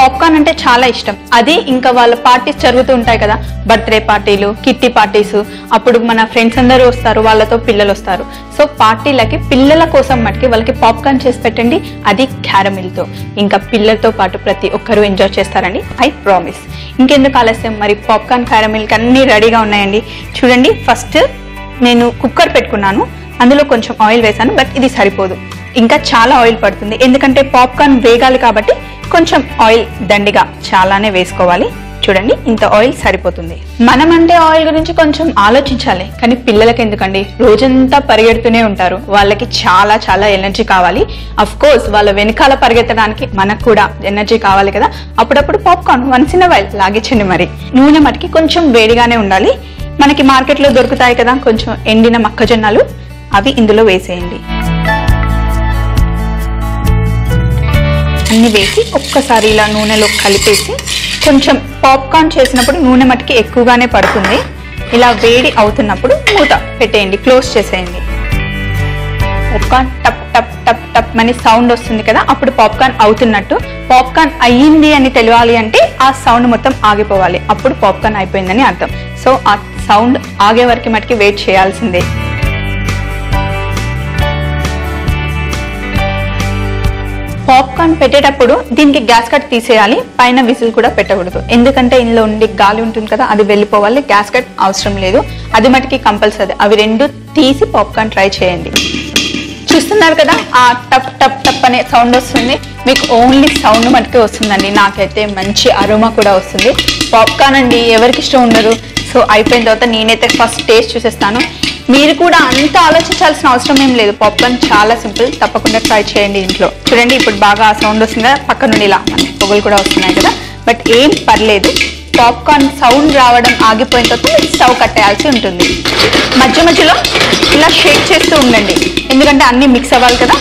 popcorn అంటే చాలా ఇష్టం అది ఇంకా వాళ్ళ పార్టీస్ జరుగుతూ ఉంటాయి కదా బర్త్డే పార్టీలు కిట్టి పార్టీస్ అప్పుడు మన ఫ్రెండ్స్ అందరూ వస్తారు వాళ్ళతో పిల్లలు వస్తారు సో పార్టీలకి పిల్లల కోసం మటుకి వాళ్ళకి పాప్కార్న్ చేసి పెట్టండి అది caramel తో ఇంకా పిల్లలతో పాటు ప్రతి ఒక్కరూ ఎంజాయ్ చేస్తారండి ఐ ప్రామిస్ ఇంకెందుకు ఆలస్యం మరి పాప్కార్న్ క్యారమిల్కి అన్నీ రెడీగా ఉన్నాయండి చూడండి ఫస్ట్ నేను కుక్కర్ పెట్టుకున్నాను అందులో కొంచెం ఆయిల్ వేసాను బట్ ఇది సరిపోదు ఇంకా చాలా ఆయిల్ పడుతుంది ఎందుకంటే పాప్కార్న్ వేగాలి కాబట్టి కొంచెం ఆయిల్ దండిగా చాలానే వేసుకోవాలి చూడండి ఇంత ఆయిల్ సరిపోతుంది మనం అంటే ఆయిల్ గురించి కొంచెం ఆలోచించాలి కానీ పిల్లలకి ఎందుకండి రోజంతా పరిగెడుతూనే ఉంటారు వాళ్ళకి చాలా చాలా ఎనర్జీ కావాలి అఫ్ కోర్స్ వాళ్ళ వెనకాల పరిగెత్తడానికి మనకు కూడా ఎనర్జీ కావాలి కదా అప్పుడప్పుడు పాప్కార్న్ వన్స్ ఇన్ వైల్ లాగించండి మరి నూనె మటుకి కొంచెం వేడిగానే ఉండాలి మనకి మార్కెట్లో దొరుకుతాయి కదా కొంచెం ఎండిన మొక్కజొన్నలు అవి ఇందులో వేసేయండి అన్ని వేసి ఒక్కసారి ఇలా నూనెలో కలిపేసి కొంచెం పాప్కార్న్ చేసినప్పుడు నూనె మటుకి ఎక్కువగానే పడుతుంది ఇలా వేడి అవుతున్నప్పుడు మూత పెట్టేయండి క్లోజ్ చేసేయండి పాప్కార్న్ టప్ టప్ టప్ టప్ అని సౌండ్ వస్తుంది కదా అప్పుడు పాప్కార్న్ అవుతున్నట్టు పాప్కార్న్ అయ్యింది అని తెలియాలి అంటే ఆ సౌండ్ మొత్తం ఆగిపోవాలి అప్పుడు పాప్కార్న్ అయిపోయిందని అర్థం సో ఆ సౌండ్ ఆగే వరకు మటుకి వెయిట్ చేయాల్సిందే పాప్కార్న్ పెట్టేటప్పుడు దీనికి గ్యాస్ కట్ తీసేయాలి పైన విజిల్ కూడా పెట్టకూడదు ఎందుకంటే ఇందులో ఉండి గాలి ఉంటుంది కదా అది వెళ్ళిపోవాలి గ్యాస్ కట్ అవసరం లేదు అది మటుకి కంపల్సరీ అవి రెండు తీసి పాప్కార్న్ ట్రై చేయండి చూస్తున్నారు కదా ఆ టప్ టప్ టప్ అనే సౌండ్ వస్తుంది మీకు ఓన్లీ సౌండ్ మటుకే వస్తుందండి నాకైతే మంచి అరోమా కూడా వస్తుంది పాప్కార్న్ అండి ఎవరికి ఇష్టం ఉండదు సో అయిపోయిన తర్వాత నేనైతే ఫస్ట్ టేస్ట్ చూసేస్తాను మీరు కూడా అంత ఆలోచించాల్సిన అవసరం ఏం లేదు పాప్కార్న్ చాలా సింపుల్ తప్పకుండా ట్రై చేయండి ఇంట్లో చూడండి ఇప్పుడు బాగా ఆ సౌండ్ వస్తుంది కదా పక్క నుండి ఇలా మనకి పొగలు కూడా వస్తున్నాయి కదా బట్ ఏం పర్లేదు పాప్కార్న్ సౌండ్ రావడం ఆగిపోయిన తర్వాత మీరు స్టవ్ కట్టేయాల్సి ఉంటుంది మధ్య మధ్యలో ఇలా షేక్ చేస్తూ ఉండండి ఎందుకంటే అన్ని మిక్స్ అవ్వాలి కదా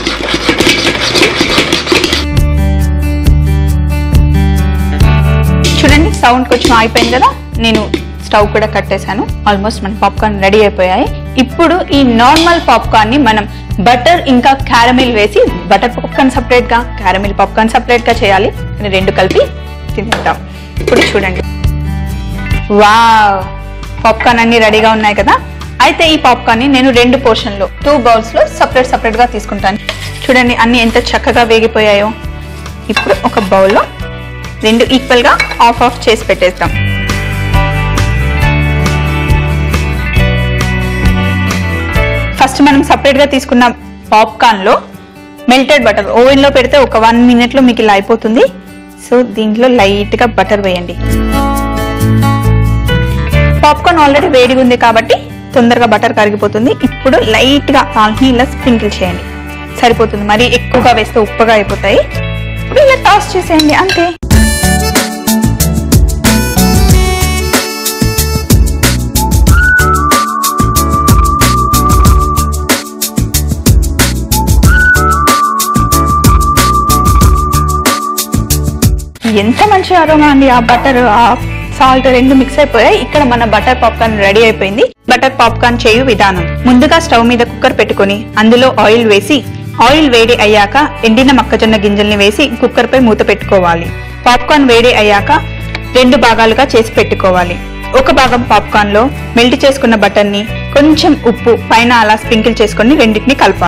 చూడండి సౌండ్ కొంచెం అయిపోయింది కదా నేను స్టవ్ కూడా కట్టేశాను ఆల్మోస్ట్ మన పాప్కార్న్ రెడీ అయిపోయాయి ఇప్పుడు ఈ నార్మల్ పాప్కార్న్ ని మనం బటర్ ఇంకా క్యారమిల్ వేసి బటర్ పాప్కార్న్ సపరేట్ గా క్యారమిల్ పాప్కార్న్ సపరేట్ గా చేయాలి అని రెండు కలిపి తింటాం ఇప్పుడు చూడండి వావ్ పాప్కార్న్ అన్ని రెడీగా ఉన్నాయి కదా అయితే ఈ పాప్కార్న్ ని నేను రెండు పోర్షన్ లో టూ బౌల్స్ లో సపరేట్ సపరేట్ గా తీసుకుంటాను చూడండి అన్ని ఎంత చక్కగా వేగిపోయాయో ఇప్పుడు ఒక బౌల్లో రెండు ఈక్వల్ గా ఆఫ్ ఆఫ్ చేసి పెట్టేద్దాం ఫస్ట్ మనం సపరేట్ గా తీసుకున్న పాప్కార్న్ లో మెల్టెడ్ బటర్ ఓవెన్ లో పెడితే ఒక వన్ మినిట్ లో మీకు ఇలా అయిపోతుంది సో దీంట్లో లైట్ గా బటర్ వేయండి పాప్కార్న్ ఆల్రెడీ వేడిగా ఉంది కాబట్టి తొందరగా బటర్ కరిగిపోతుంది ఇప్పుడు లైట్ గా దాన్ని ఇలా స్ప్రింకిల్ చేయండి సరిపోతుంది మరి ఎక్కువగా వేస్తే ఉప్పగా అయిపోతాయి ఇప్పుడు ఇలా టాస్ చేసేయండి అంతే ఎంత మంచి అరోమా అండి ఆ బటర్ ఆ సాల్ట్ రెండు మిక్స్ అయిపోయాయి ఇక్కడ మన బటర్ పాప్కార్న్ రెడీ అయిపోయింది బటర్ పాప్కార్న్ చేయు విధానం ముందుగా స్టవ్ మీద కుక్కర్ పెట్టుకొని అందులో ఆయిల్ వేసి ఆయిల్ వేడి అయ్యాక ఎండిన మొక్కజొన్న గింజల్ని వేసి కుక్కర్ పై మూత పెట్టుకోవాలి పాప్కార్న్ వేడి అయ్యాక రెండు భాగాలుగా చేసి పెట్టుకోవాలి ఒక భాగం పాప్కార్న్ లో మెల్ట్ చేసుకున్న బటర్ ని కొంచెం ఉప్పు పైన అలా స్ప్రింకిల్ చేసుకొని రెండింటిని కలపాలి